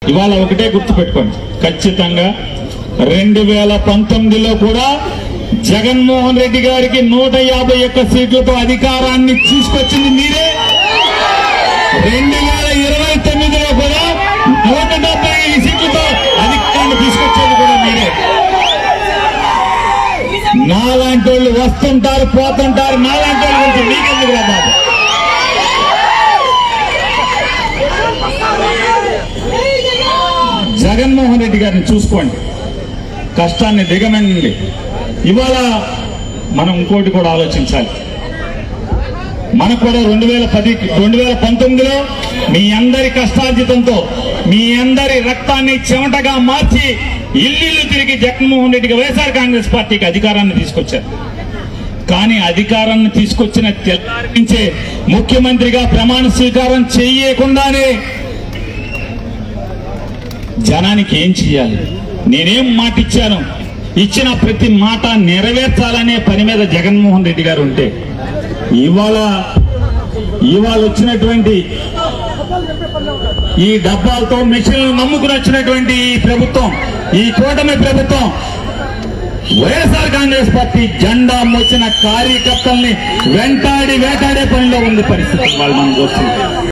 ఇవాళ ఒకటే గుర్తుపెట్టుకోండి ఖచ్చితంగా రెండు వేల పంతొమ్మిదిలో కూడా జగన్మోహన్ రెడ్డి గారికి నూట యాభై ఒక్క సీట్లతో అధికారాన్ని తీసుకొచ్చింది మీరే రెండు వేల ఇరవై తొమ్మిదిలో కూడా నూట డెబ్బై ఐదు సీట్లతో అధికారాన్ని తీసుకొచ్చేది కూడా మీరే నాలాంటి వాళ్ళు వస్తుంటారు పోతుంటారు నాలాంటి వాళ్ళు గురించి మీకెందుకు రా బాబు జగన్మోహన్ రెడ్డి గారిని చూసుకోండి కష్టాన్ని దిగమండి ఇవాళ మనం ఇంకోటి కూడా ఆలోచించాలి మనకు కూడా రెండు వేల పది రెండు వేల పంతొమ్మిదిలో మీ అందరి కష్టార్జితంతో మీ అందరి రక్తాన్ని చెమటగా మార్చి ఇల్లు తిరిగి జగన్మోహన్ రెడ్డికి వైఎస్ఆర్ కాంగ్రెస్ పార్టీకి అధికారాన్ని తీసుకొచ్చారు కానీ అధికారాన్ని తీసుకొచ్చిన తెల్లారి నుంచే ముఖ్యమంత్రిగా ప్రమాణ స్వీకారం చేయకుండానే జనానికి ఏం చెయ్యాలి నేనేం మాట ఇచ్చాను ఇచ్చిన ప్రతి మాట నెరవేర్చాలనే పని మీద జగన్మోహన్ రెడ్డి గారు ఉంటే ఇవాళ ఇవాళ వచ్చినటువంటి ఈ డబ్బాలతో మెషిన్లు నమ్ముకుని వచ్చినటువంటి ఈ ప్రభుత్వం ఈ కూటమి ప్రభుత్వం వైఎస్ఆర్ కాంగ్రెస్ పార్టీ జెండా మోసిన కార్యకర్తల్ని వెంటాడి వేటాడే పనిలో ఉంది పరిస్థితి వాళ్ళు మనం చూస్తున్నాం